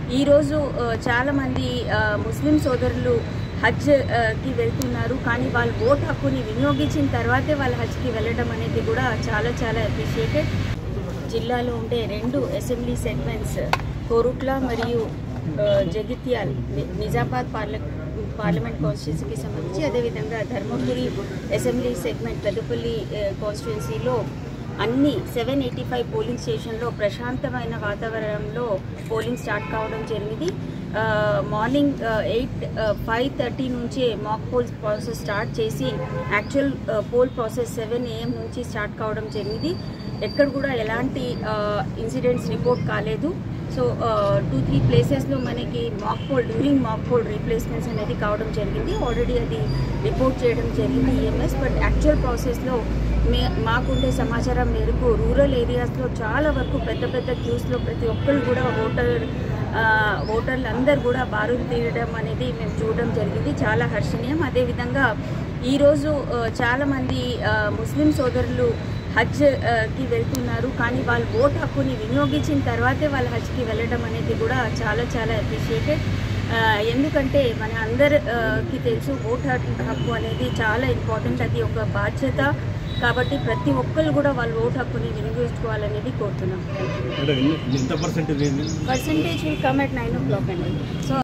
ఈరోజు ఆ, చాలామంది ఆ, ముస్లిం సోదరులు హజ్ ఆ, కి వెళ్తున్నారు కానీ వాళ్ళు ఓట్ హక్కుని వినియోగించిన తర్వాతే వాళ్ళు హజ్కి వెళ్ళడం అనేది కూడా చాలా చాలా అప్రిషియేటెడ్ జిల్లాలో ఉండే రెండు అసెంబ్లీ సెగ్మెంట్స్ కోరుట్ల మరియు ఆ, జగిత్యాల్ ని- నిజామాబాద్ పార్ల పార్లమెంట్ కాన్స్టిట్యున్సీకి సంబంధించి అదేవిధంగా ధర్మపురి అసెంబ్లీ సెగ్మెంట్ పెద్దపల్లి కాన్స్టిట్యున్సీలో అన్ని సెవెన్ ఎయిటీ ఫైవ్ పోలింగ్ స్టేషన్లో ప్రశాంతమైన వాతావరణంలో పోలింగ్ స్టార్ట్ కావడం జరిగింది ఆ, మార్నింగ్ ఎయిట్ ఫైవ్ థర్టీ నుంచే మాక్ పోల్ ప్రాసెస్ స్టార్ట్ చేసి యాక్చువల్ ఆ, పోల్ ప్రాసెస్ సెవెన్ ఏఎం నుంచి స్టార్ట్ కావడం జరిగింది ఎక్కడ కూడా ఎలాంటి ఆ, ఇన్సిడెంట్స్ రిపోర్ట్ కాలేదు సో టూ త్రీ ప్లేసెస్లో మనకి mock poll during mock poll replacements అనేది కావడం జరిగింది ఆల్రెడీ అది రిపోర్ట్ చేయడం జరిగింది ఈఎంఎస్ బట్ యాక్చువల్ ప్రాసెస్లో మే మాకుండే సమాచారం మేరకు రూరల్ ఏరియాస్లో చాలా వరకు పెద్ద పెద్ద క్యూస్లో ప్రతి ఒక్కరు కూడా ఓటర్ ఆ, ఓటర్లు అందరు కూడా బారులు తీయడం అనేది మేము చూడడం జరిగింది చాలా హర్షణీయం అదేవిధంగా ఈరోజు ఆ, చాలామంది ఆ, ముస్లిం సోదరులు హజ్ ఆ, కి వెళ్తున్నారు కానీ వాళ్ళు ఓట్ హక్కుని వినియోగించిన తర్వాతే వాళ్ళు హజ్కి వెళ్ళడం అనేది కూడా చాలా చాలా అప్రిషియేటెడ్ ఎందుకంటే మన అందరికి తెలుసు ఓట్ హక్కు అనేది చాలా ఇంపార్టెంట్ అది ఒక బాధ్యత కాబట్టి ప్రతి ఒక్కరు కూడా వాళ్ళు ఓట్ హక్కుని వినియోగించుకోవాలనేది కోరుతున్నాం మేడం ఎన్ని- ఎంత పర్సెంటేజ్ ఏంది percentage will come at nine o'clock అండి సో